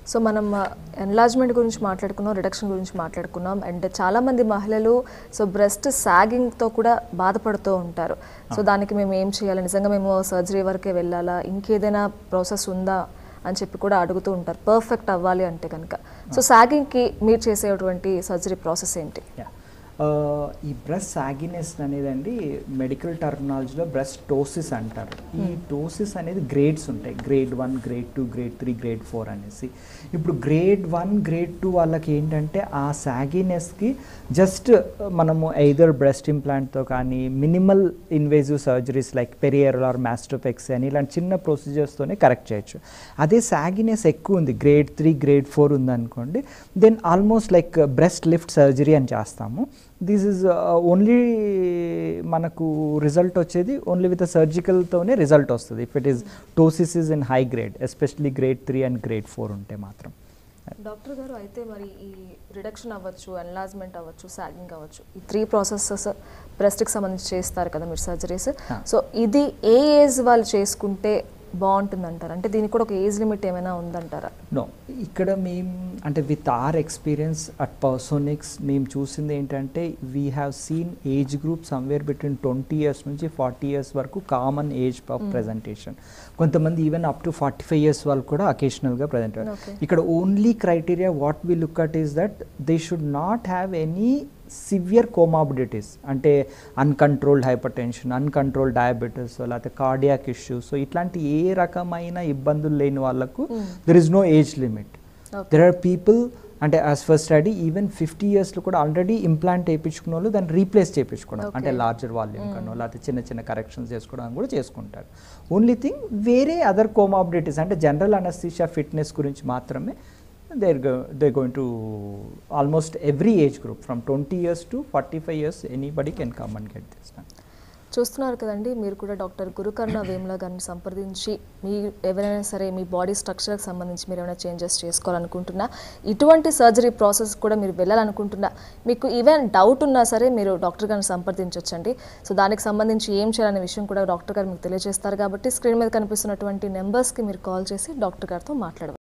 So మనం enlargement గురించి మాట్లాడుకున్నాం రిడక్షన్ గురించి మాట్లాడుకున్నాం అండ్ చాలా మంది మహిళలు సో బ్రెస్ట్ సాగింగ్తో కూడా బాధపడుతూ ఉంటారు సో దానికి మేము ఏం చేయాలి నిజంగా మేము సర్జరీ వరకే వెళ్ళాలా ఇంకేదైనా ప్రాసెస్ ఉందా అని చెప్పి కూడా అడుగుతూ ఉంటారు పర్ఫెక్ట్ అవ్వాలి అంటే కనుక సో సాగింగ్కి మీరు చేసేటువంటి సర్జరీ ప్రాసెస్ ఏంటి యా ఈ బ్రెస్ట్ సాగినెస్ అనేదండి మెడికల్ టర్మినాలజీలో బ్రెస్ట్ టోసిస్ అంటారు ఈ టోసిస్ అనేది గ్రేడ్స్ ఉంటాయి grade one grade two grade three grade four అనేసి ఇప్పుడు గ్రేడ్ వన్ గ్రేడ్ టూ వాళ్ళకి ఏంటంటే ఆ సాగినెస్కి జస్ట్ మనము ఎయిదర్ బ్రెస్ట్ ఇంప్లాంట్తో కానీ minimal invasive surgeries like periareolar or mastopexy అని ఇలాంటి చిన్న ప్రొసీజర్స్తోనే కరెక్ట్ చేయొచ్చు అదే సాగినెస్ ఎక్కువ ఉంది గ్రేడ్ త్రీ గ్రేడ్ ఫోర్ ఉందనుకోండి then almost like breast lift surgery అని చేస్తాము దిస్ ఇస్ ఓన్లీ మనకు రిజల్ట్ వచ్చేది ఓన్లీ విత్ సర్జికల్తోనే రిజల్ట్ వస్తుంది if it is ptosis is in high grade especially grade three and grade four ఉంటే మాత్రం doctor గారు అయితే మరి ఈ రిడక్షన్ అవ్వచ్చు ఎన్లాజ్మెంట్ అవ్వచ్చు సాగింగ్ అవ్వచ్చు ఈ త్రీ ప్రాసెసెస్ బ్రెస్ట్కి సంబంధించి చేస్తారు కదా మీరు సర్జరీస్ Ah. సో ఇది ఏ ఏజ్ వాళ్ళు చేసుకుంటే బాగుంటుంది అంటారు అంటే దీనికి కూడా ఒక ఏజ్ లిమిట్ ఏమైనా ఉందంటారా నో ఇక్కడ మేము అంటే with our experience at Personics మేము చూసింది ఏంటంటే we have seen age group somewhere between twenty years నుంచి ఫార్టీ ఇయర్స్ వరకు కామన్ ఏజ్ ఆఫ్ ప్రెజెంటేషన్ కొంతమంది even up to forty five years వాళ్ళు కూడా అకేషనల్గా ప్రజెంట్ Okay. ఇక్కడ only criteria what we look at is that they should not have any severe comorbidities అంటే uncontrolled hypertension uncontrolled diabetes లేకపోతే cardiac issues so ఇట్లాంటి ఏ రకమైన ఇబ్బందులు లేని వాళ్ళకు there is no age limit Okay. There are people అంటే as first study even fifty ఇయర్స్లో కూడా ఆల్రెడీ ఇంప్లాంట్ చేయించుకున్న వాళ్ళు దాన్ని రీప్లేస్ చేయించుకోవడం అంటే Okay. లార్జర్ వాల్యూమ్ కనో లేకపోతే చిన్న చిన్న కరెక్షన్స్ చేసుకోవడం కూడా చేసుకుంటారు ఓన్లీ థింగ్ వేరే అదర్ కోమాబిలిటీస్ అంటే జనరల్ అనస్థీషియా ఫిట్నెస్ గురించి మాత్రమే there they going to almost every age group from twenty years to forty five years anybody can come and get this చూస్తున్నారు కదండి మీరు కూడా డాక్టర్ గురుకర్ణ వేముల గారిని సంప్రదించి మీ ఎవరైనా సరే మీ బాడీ స్ట్రక్చర్కి సంబంధించి మీరు ఏమైనా చేంజెస్ చేసుకోవాలనుకుంటున్నా ఇటువంటి సర్జరీ ప్రాసెస్ కూడా మీరు వెళ్ళాలనుకుంటున్నా మీకు ఈవెన్ డౌట్ ఉన్నా సరే మీరు డాక్టర్ గారిని సంప్రదించవచ్చండి సో దానికి సంబంధించి ఏం చేయాలనే విషయం కూడా డాక్టర్ గారు మీకు తెలియజేస్తారు కాబట్టి స్క్రీన్ మీద కనిపిస్తున్నటువంటి నెంబర్స్కి మీరు కాల్ చేసి డాక్టర్ గారితో మాట్లాడవచ్చు